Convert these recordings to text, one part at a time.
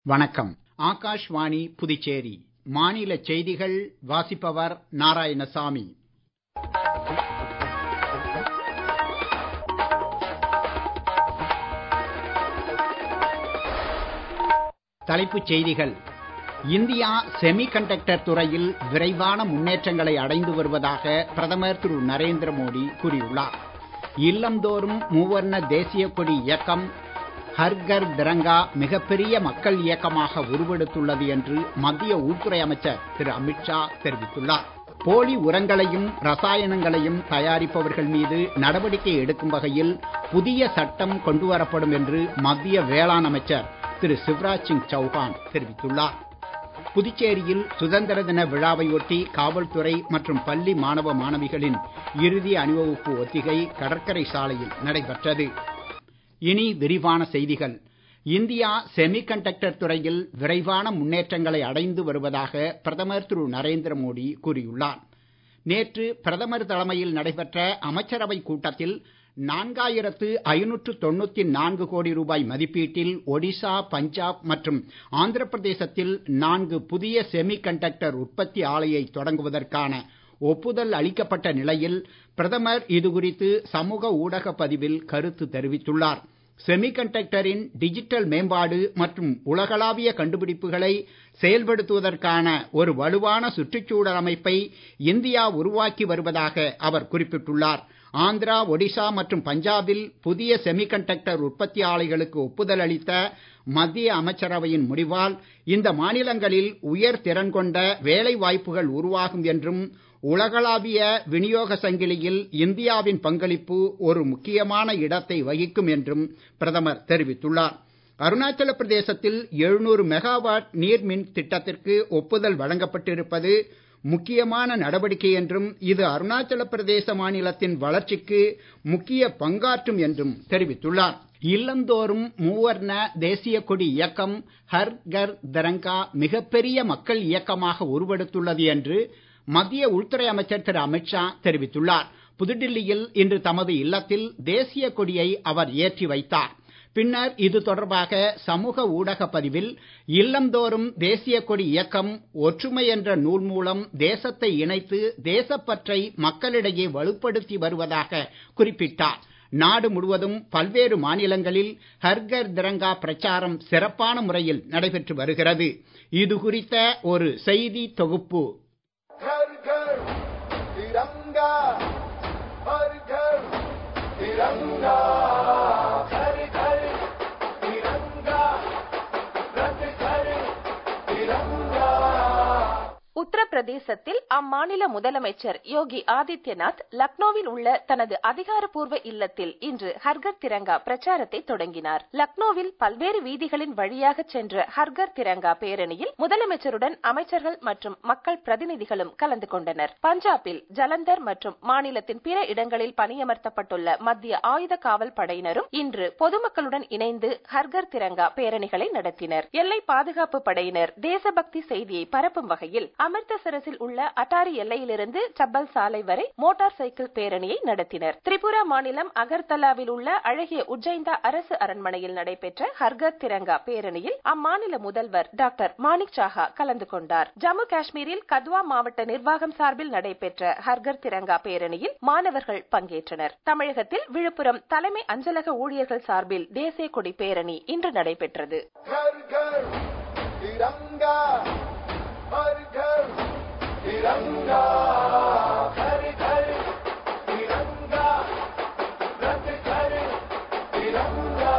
வணக்கம் ஆகாஷ்வாணி புதுச்சேரி மாநில செய்திகள் வாசிப்பவர் நாராயணசாமி தலைப்புச் செய்திகள் இந்தியா செமி கண்டக்டர் துறையில் விரைவான முன்னேற்றங்களை அடைந்து வருவதாக பிரதமர் திரு நரேந்திர மோடி கூறியுள்ளார் இல்லந்தோறும் மூவர்ண தேசிய கொடி இயக்கம் ஹர் கர் திரங்கா மிகப்பெரிய மக்கள் இயக்கமாக உருவெடுத்துள்ளது என்று மத்திய உள்துறை அமைச்சர் திரு அமித்ஷா தெரிவித்துள்ளார் போலி உரங்களையும் ரசாயனங்களையும் தயாரிப்பவர்கள் மீது நடவடிக்கை எடுக்கும் வகையில் புதிய சட்டம் கொண்டுவரப்படும் என்று மத்திய வேளாண் அமைச்சர் திரு சிவராஜ் சிங் சௌஹான் தெரிவித்துள்ளார் புதுச்சேரியில் சுதந்திர தின விழாவையொட்டி காவல்துறை மற்றும் பள்ளி மாணவ மாணவிகளின் இறுதி அணிவகுப்பு ஒத்திகை கடற்கரை சாலையில் நடைபெற்றது இனி விரிவான செய்திகள் இந்தியா செமி கண்டக்டர் துறையில் விரைவான முன்னேற்றங்களை அடைந்து வருவதாக பிரதமர் திரு நரேந்திர மோடி கூறியுள்ளார் நேற்று பிரதமர் தலைமையில் நடைபெற்ற அமைச்சரவை கூட்டத்தில் நான்காயிரத்து ஐநூற்று தொண்ணூத்தி நான்கு கோடி ரூபாய் மதிப்பீட்டில் ஒடிசா பஞ்சாப் மற்றும் ஆந்திர பிரதேசத்தில் நான்கு புதிய செமி கண்டக்டர் உற்பத்தி ஆலையை தொடங்குவதற்கான ஒப்புதல் அளிக்கப்பட்ட நிலையில் பிரதமர் இது குறித்து சமூக ஊடக பதிவில் கருத்து தெரிவித்துள்ளார் செமி கண்டக்டரின் டிஜிட்டல் மேம்பாடு மற்றும் உலகளாவிய கண்டுபிடிப்புகளை செயல்படுத்துவதற்கான ஒரு வலுவான சுற்றுச்சூழல் அமைப்பை இந்தியா உருவாக்கி வருவதாக அவர் குறிப்பிட்டுள்ளார் ஆந்திரா ஒடிசா மற்றும் பஞ்சாபில் புதிய செமி கண்டக்டர் உற்பத்தி ஆலைகளுக்கு ஒப்புதல் அளித்த மத்திய அமைச்சரவையின் முடிவால் இந்த மாநிலங்களில் உயர் திறன் கொண்ட வேலை வாய்ப்புகள் உருவாகும் என்றும் உலகளாவிய விநியோக சங்கிலியில் இந்தியாவின் பங்களிப்பு ஒரு முக்கியமான இடத்தை வகிக்கும் என்றும் பிரதமர் தெரிவித்துள்ளார் அருணாச்சல பிரதேசத்தில் 700 மெகாவாட் நீர்மின் திட்டத்திற்கு ஒப்புதல் வழங்கப்பட்டிருப்பது முக்கியமான நடவடிக்கை என்றும் இது அருணாச்சல பிரதேச மாநிலத்தின் வளர்ச்சிக்கு முக்கிய பங்காற்றும் என்றும் தெரிவித்துள்ளார் இல்லந்தோறும் மூவர்ண தேசிய கொடி இயக்கம் ஹர் கர் திரங்கா மிகப்பெரிய மக்கள் இயக்கமாக உருவெடுத்துள்ளது என்று மத்திய உள்துறை அமைச்சர் திரு அமித்ஷா தெரிவித்துள்ளார் புதுடில்லியில் இன்று தமது இல்லத்தில் தேசிய கொடியை அவர் ஏற்றி வைத்தார் பின்னர் இது தொடர்பாக சமூக ஊடக பதிவில் இல்லந்தோறும் தேசிய கொடி இயக்கம் ஒற்றுமை என்ற நூல் மூலம் தேசத்தை இணைத்து தேசப்பற்றை மக்களிடையே வலுப்படுத்தி வருவதாக குறிப்பிட்டார் நாடு முழுவதும் பல்வேறு மாநிலங்களில் ஹர்கர் திரங்கா பிரச்சாரம் சிறப்பான முறையில் நடைபெற்று வருகிறது இது குறித்த ஒரு செய்தி தொகுப்பு घर घर तिरंगा हर घर तिरंगा घर घर तिरंगा रथ घर तिरंगा உத்தரப்பிரதேசத்தில் அம்மாநில முதலமைச்சர் யோகி ஆதித்யநாத் லக்னோவில் உள்ள தனது அதிகாரப்பூர்வ இல்லத்தில் இன்று ஹர்கர் திரங்கா பிரச்சாரத்தை தொடங்கினார் லக்னோவில் பல்வேறு வீதிகளின் வழியாக சென்ற ஹர்கர் திரங்கா பேரணியில் முதலமைச்சருடன் அமைச்சர்கள் மற்றும் மக்கள் பிரதிநிதிகளும் கலந்து கொண்டனர் பஞ்சாபில் ஜலந்தர் மற்றும் மாநிலத்தின் பிற இடங்களில் பணியமர்த்தப்பட்டுள்ள மத்திய ஆயுத காவல் படையினரும் இன்று பொதுமக்களுடன் இணைந்து ஹர்கர் திரங்கா பேரணிகளை நடத்தினர் எல்லை பாதுகாப்பு படையினர் தேசபக்தி செய்தியை பரப்பும் வகையில் அமிர்தசரஸில் உள்ள அட்டாரி எல்லையிலிருந்து சப்பல் சாலை வரை மோட்டார் சைக்கிள் பேரணியை நடத்தினர் திரிபுரா மாநிலம் அகர்தலாவில் உள்ள அழகிய உஜ்ஜைந்தா அரசு அரண்மனையில் நடைபெற்ற ஹர்கர் திரங்கா பேரணியில் அம்மாநில முதல்வர் டாக்டர் மாணிக் சாஹா கலந்து கொண்டார் ஜம்மு காஷ்மீரில் கத்வா மாவட்ட நிர்வாகம் சார்பில் நடைபெற்ற ஹர்கர் திரங்கா பேரணியில் மாணவர்கள் பங்கேற்றனர் தமிழகத்தில் விழுப்புரம் தலைமை அஞ்சலக ஊழியர்கள் சார்பில் தேசிய கொடி பேரணி இன்று நடைபெற்றது घर घर तिरंगा हर घर तिरंगा घर घर तिरंगा रथ घर तिरंगा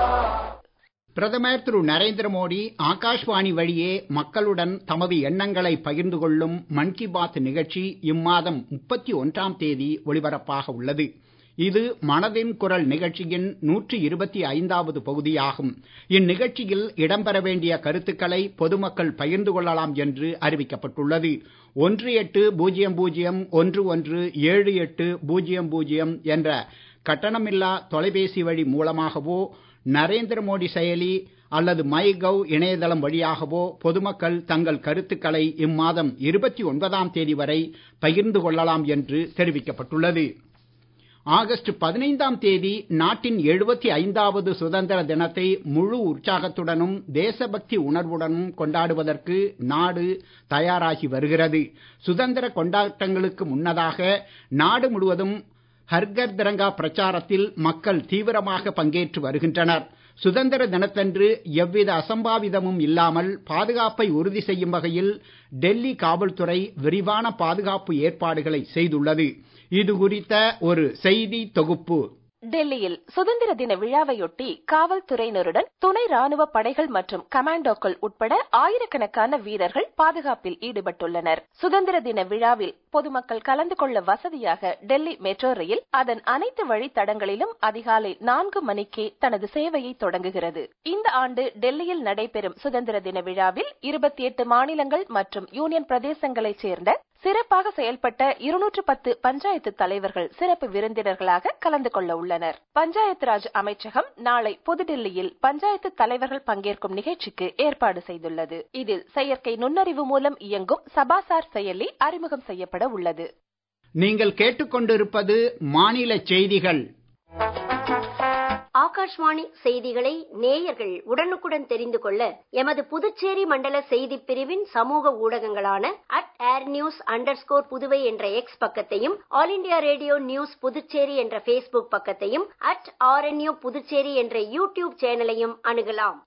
பிரதமர் திரு நரேந்திர மோடி ஆகாஷ்வாணி வழியே மக்களுடன் தமது எண்ணங்களை பகிர்ந்து கொள்ளும் மன் கி பாத் நிகழ்ச்சி இம்மாதம் முப்பத்தி ஒன்றாம் தேதி ஒலிபரப்பாக உள்ளது இது மனதின் குரல் நிகழ்ச்சியின் நூற்றி இருபத்தி ஐந்தாவது பகுதியாகும் இந்நிகழ்ச்சியில் இடம்பெற வேண்டிய கருத்துக்களை பொதுமக்கள் பகிர்ந்து கொள்ளலாம் என்று அறிவிக்கப்பட்டுள்ளது ஒன்று எட்டு பூஜ்ஜியம் பூஜ்ஜியம் ஒன்று ஒன்று ஏழு எட்டு பூஜ்ஜியம் பூஜ்ஜியம் என்ற கட்டணமில்லா தொலைபேசி வழி மூலமாகவோ நரேந்திர மோடி செயலி அல்லது மை கவ் இணையதளம் வழியாகவோ பொதுமக்கள் தங்கள் கருத்துக்களை இம்மாதம் இருபத்தி ஒன்பதாம் தேதி வரை பகிர்ந்து கொள்ளலாம் என்று தெரிவிக்கப்பட்டுள்ளது ஆகஸ்ட் பதினைந்தாம் தேதி நாட்டின் எழுபத்தி ஐந்தாவது சுதந்திர தினத்தை முழு உற்சாகத்துடனும் தேசபக்தி உணர்வுடனும் கொண்டாடுவதற்கு நாடு தயாராகி வருகிறது சுதந்திர கொண்டாட்டங்களுக்கு முன்னதாக நாடு முழுவதும் ஹர்கர் திரங்கா பிரச்சாரத்தில் மக்கள் தீவிரமாக பங்கேற்று வருகின்றனர் சுதந்திர தினத்தன்று எவ்வித அசம்பாவிதமும் இல்லாமல் பாதுகாப்பை உறுதி செய்யும் வகையில் டெல்லி காவல்துறை விரிவான பாதுகாப்பு ஏற்பாடுகளை செய்துள்ளது இது குறித்த ஒரு செய்தி தொகுப்பு டெல்லியில் சுதந்திர தின விழாவையொட்டி காவல்துறையினருடன் துணை ராணுவ படைகள் மற்றும் கமாண்டோக்கள் உட்பட ஆயிரக்கணக்கான வீரர்கள் பாதுகாப்பில் ஈடுபட்டுள்ளனர் சுதந்திர தின விழாவில் பொதுமக்கள் கலந்து கொள்ள வசதியாக டெல்லி மெட்ரோ ரயில் அதன் அனைத்து வழித்தடங்களிலும் அதிகாலை நான்கு மணிக்கே தனது சேவையை தொடங்குகிறது இந்த ஆண்டு டெல்லியில் நடைபெறும் சுதந்திர தின விழாவில் இருபத்தி எட்டு மாநிலங்கள் மற்றும் யூனியன் பிரதேசங்களைச் சேர்ந்த சிறப்பாக செயல்பட்ட இருநூற்று பத்து பஞ்சாயத்து தலைவர்கள் சிறப்பு விருந்தினர்களாக கலந்து கொள்ள உள்ளனர் பஞ்சாயத்து ராஜ் அமைச்சகம் நாளை புதுடில்லியில் பஞ்சாயத்து தலைவர்கள் பங்கேற்கும் நிகழ்ச்சிக்கு ஏற்பாடு செய்துள்ளது இதில் செயற்கை நுண்ணறிவு மூலம் இயங்கும் சபாசார் செயலி அறிமுகம் செய்யப்பட உள்ளது நீங்கள் கேட்டுக்கொண்டிருப்பது மாநில செய்திகள் ஆகாஷ்வாணி செய்திகளை நேயர்கள் உடனுக்குடன் தெரிந்து கொள்ள எமது புதுச்சேரி மண்டல செய்திப் பிரிவின் சமூக ஊடகங்களான at air news under Puduvai என்ற எக்ஸ் பக்கத்தையும் All India Radio News Puducherry என்ற பேஸ்புக் பக்கத்தையும் அட் ஆர்என்யூ புதுச்சேரி என்ற யூடியூப் சேனலையும் அணுகலாம்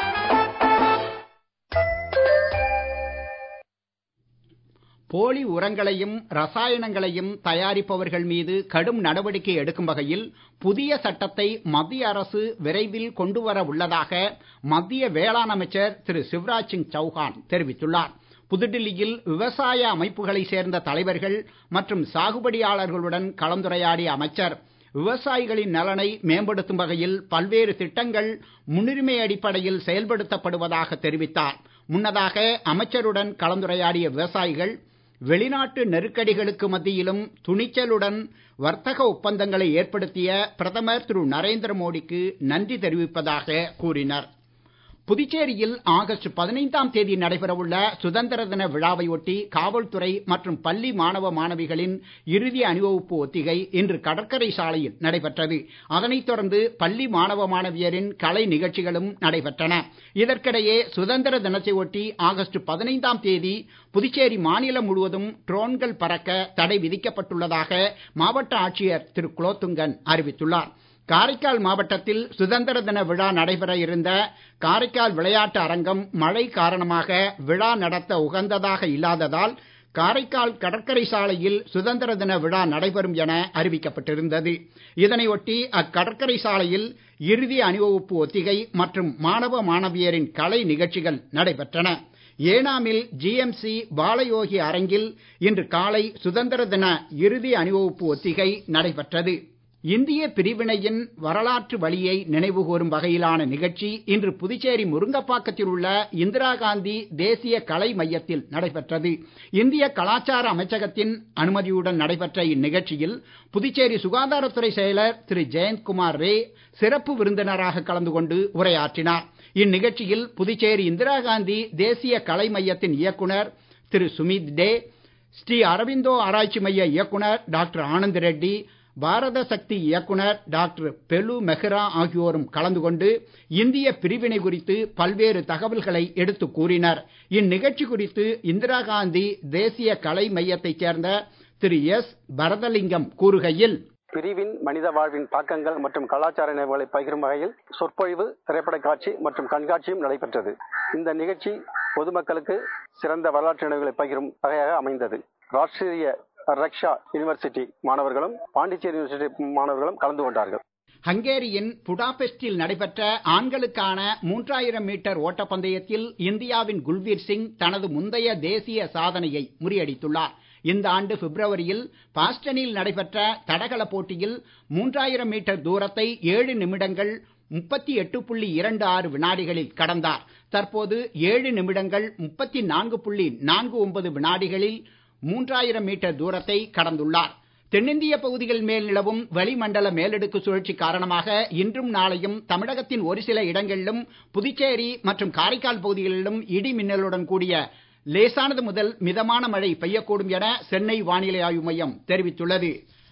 போலி உரங்களையும் ரசாயனங்களையும் தயாரிப்பவர்கள் மீது கடும் நடவடிக்கை எடுக்கும் வகையில் புதிய சட்டத்தை மத்திய அரசு விரைவில் கொண்டு வர உள்ளதாக மத்திய வேளாண் அமைச்சர் திரு சிவராஜ் சிங் சௌஹான் தெரிவித்துள்ளார் புதுடில்லியில் விவசாய அமைப்புகளை சேர்ந்த தலைவர்கள் மற்றும் சாகுபடியாளர்களுடன் கலந்துரையாடிய அமைச்சர் விவசாயிகளின் நலனை மேம்படுத்தும் வகையில் பல்வேறு திட்டங்கள் முன்னுரிமை அடிப்படையில் செயல்படுத்தப்படுவதாக தெரிவித்தார் முன்னதாக அமைச்சருடன் கலந்துரையாடிய விவசாயிகள் வெளிநாட்டு நெருக்கடிகளுக்கு மத்தியிலும் துணிச்சலுடன் வர்த்தக ஒப்பந்தங்களை ஏற்படுத்திய பிரதமர் திரு நரேந்திர மோடிக்கு நன்றி தெரிவிப்பதாக கூறினர் புதுச்சேரியில் ஆகஸ்ட் பதினைந்தாம் தேதி நடைபெறவுள்ள சுதந்திர தின விழாவையொட்டி காவல்துறை மற்றும் பள்ளி மாணவ மாணவிகளின் இறுதி அணிவகுப்பு ஒத்திகை இன்று கடற்கரை சாலையில் நடைபெற்றது அதனைத் தொடர்ந்து பள்ளி மாணவ மாணவியரின் கலை நிகழ்ச்சிகளும் நடைபெற்றன இதற்கிடையே சுதந்திர தினத்தை ஒட்டி ஆகஸ்ட் பதினைந்தாம் தேதி புதுச்சேரி மாநிலம் முழுவதும் ட்ரோன்கள் பறக்க தடை விதிக்கப்பட்டுள்ளதாக மாவட்ட ஆட்சியர் திரு குலோத்துங்கன் அறிவித்துள்ளார் காரைக்கால் மாவட்டத்தில் சுதந்திர தின விழா நடைபெற இருந்த காரைக்கால் விளையாட்டு அரங்கம் மழை காரணமாக விழா நடத்த உகந்ததாக இல்லாததால் காரைக்கால் கடற்கரை சாலையில் சுதந்திர தின விழா நடைபெறும் என அறிவிக்கப்பட்டிருந்தது இதனையொட்டி அக்கடற்கரை சாலையில் இறுதி அணிவகுப்பு ஒத்திகை மற்றும் மாணவ மாணவியரின் கலை நிகழ்ச்சிகள் நடைபெற்றன ஏனாமில் ஜிஎம்சி பாலயோகி அரங்கில் இன்று காலை சுதந்திர தின இறுதி அணிவகுப்பு ஒத்திகை நடைபெற்றது இந்திய பிரிவினையின் வரலாற்று வழியை நினைவுகூரும் வகையிலான நிகழ்ச்சி இன்று புதுச்சேரி முருங்கப்பாக்கத்தில் உள்ள இந்திரா காந்தி தேசிய கலை மையத்தில் நடைபெற்றது இந்திய கலாச்சார அமைச்சகத்தின் அனுமதியுடன் நடைபெற்ற இந்நிகழ்ச்சியில் புதுச்சேரி சுகாதாரத்துறை செயலர் திரு ஜெயந்த்குமார் ரே சிறப்பு விருந்தினராக கலந்து கொண்டு உரையாற்றினார் இந்நிகழ்ச்சியில் புதுச்சேரி இந்திரா காந்தி தேசிய கலை மையத்தின் இயக்குனர் திரு சுமித் டே ஸ்ரீ அரவிந்தோ ஆராய்ச்சி மைய இயக்குனர் டாக்டர் ஆனந்த் ரெட்டி பாரத சக்தி இயக்குனர் டாக்டர் பெலு மெஹ்ரா ஆகியோரும் கலந்து கொண்டு இந்திய பிரிவினை குறித்து பல்வேறு தகவல்களை எடுத்து கூறினர் இந்நிகழ்ச்சி குறித்து இந்திரா காந்தி தேசிய கலை மையத்தைச் சேர்ந்த திரு எஸ் பரதலிங்கம் கூறுகையில் பிரிவின் மனித வாழ்வின் தாக்கங்கள் மற்றும் கலாச்சார நினைவுகளை பகிரும் வகையில் சொற்பொழிவு திரைப்பட காட்சி மற்றும் கண்காட்சியும் நடைபெற்றது இந்த நிகழ்ச்சி பொதுமக்களுக்கு சிறந்த வரலாற்று நினைவுகளை பகிரும் வகையாக அமைந்தது ராஷ்டிரிய ரக்ஷா யூனிவர்சிட்டி மாணவர்களும் பாண்டிச்சேரி யூனிவர்சிட்டி மாணவர்களும் கலந்து கொண்டார்கள் ஹங்கேரியின் புடாபெஸ்டில் நடைபெற்ற ஆண்களுக்கான மூன்றாயிரம் மீட்டர் ஓட்டப்பந்தயத்தில் இந்தியாவின் குல்வீர் சிங் தனது முந்தைய தேசிய சாதனையை முறியடித்துள்ளார் இந்த ஆண்டு பிப்ரவரியில் பாஸ்டனில் நடைபெற்ற தடகள போட்டியில் மூன்றாயிரம் மீட்டர் தூரத்தை ஏழு நிமிடங்கள் முப்பத்தி எட்டு புள்ளி இரண்டு ஆறு வினாடிகளில் கடந்தார் தற்போது ஏழு நிமிடங்கள் முப்பத்தி நான்கு புள்ளி நான்கு ஒன்பது வினாடிகளில் மூன்றாயிரம் மீட்டர் தூரத்தை கடந்துள்ளார் தென்னிந்திய பகுதிகள் மேல் நிலவும் வளிமண்டல மேலடுக்கு சுழற்சி காரணமாக இன்றும் நாளையும் தமிழகத்தின் ஒரு சில இடங்களிலும் புதுச்சேரி மற்றும் காரைக்கால் பகுதிகளிலும் இடி மின்னலுடன் கூடிய லேசானது முதல் மிதமான மழை பெய்யக்கூடும் என சென்னை வானிலை ஆய்வு மையம் தெரிவித்துள்ளது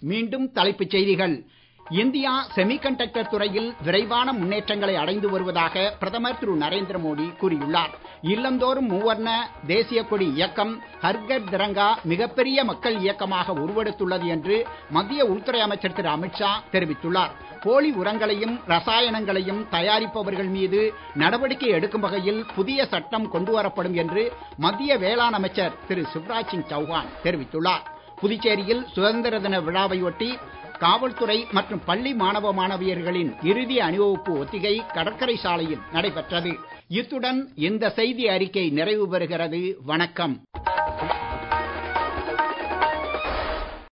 மீண்டும் தலைப்புச் செய்திகள் இந்தியா செமிகண்டக்டர் துறையில் விரைவான முன்னேற்றங்களை அடைந்து வருவதாக பிரதமர் திரு நரேந்திர மோடி கூறியுள்ளார் இல்லந்தோறும் மூவர்ண தேசிய கொடி இயக்கம் ஹர்கர் திரங்கா மிகப்பெரிய மக்கள் இயக்கமாக உருவெடுத்துள்ளது என்று மத்திய உள்துறை அமைச்சர் திரு அமித்ஷா தெரிவித்துள்ளார் போலி உரங்களையும் ரசாயனங்களையும் தயாரிப்பவர்கள் மீது நடவடிக்கை எடுக்கும் வகையில் புதிய சட்டம் கொண்டு வரப்படும் என்று மத்திய வேளாண் அமைச்சர் திரு சிவராஜ் சிங் சௌஹான் தெரிவித்துள்ளார் புதுச்சேரியில் சுதந்திர தின விழாவையொட்டி காவல்துறை மற்றும் பள்ளி மாணவ மாணவியர்களின் இறுதி அணிவகுப்பு ஒத்திகை கடற்கரை சாலையில் நடைபெற்றது இத்துடன் இந்த செய்தி அறிக்கை நிறைவு பெறுகிறது வணக்கம்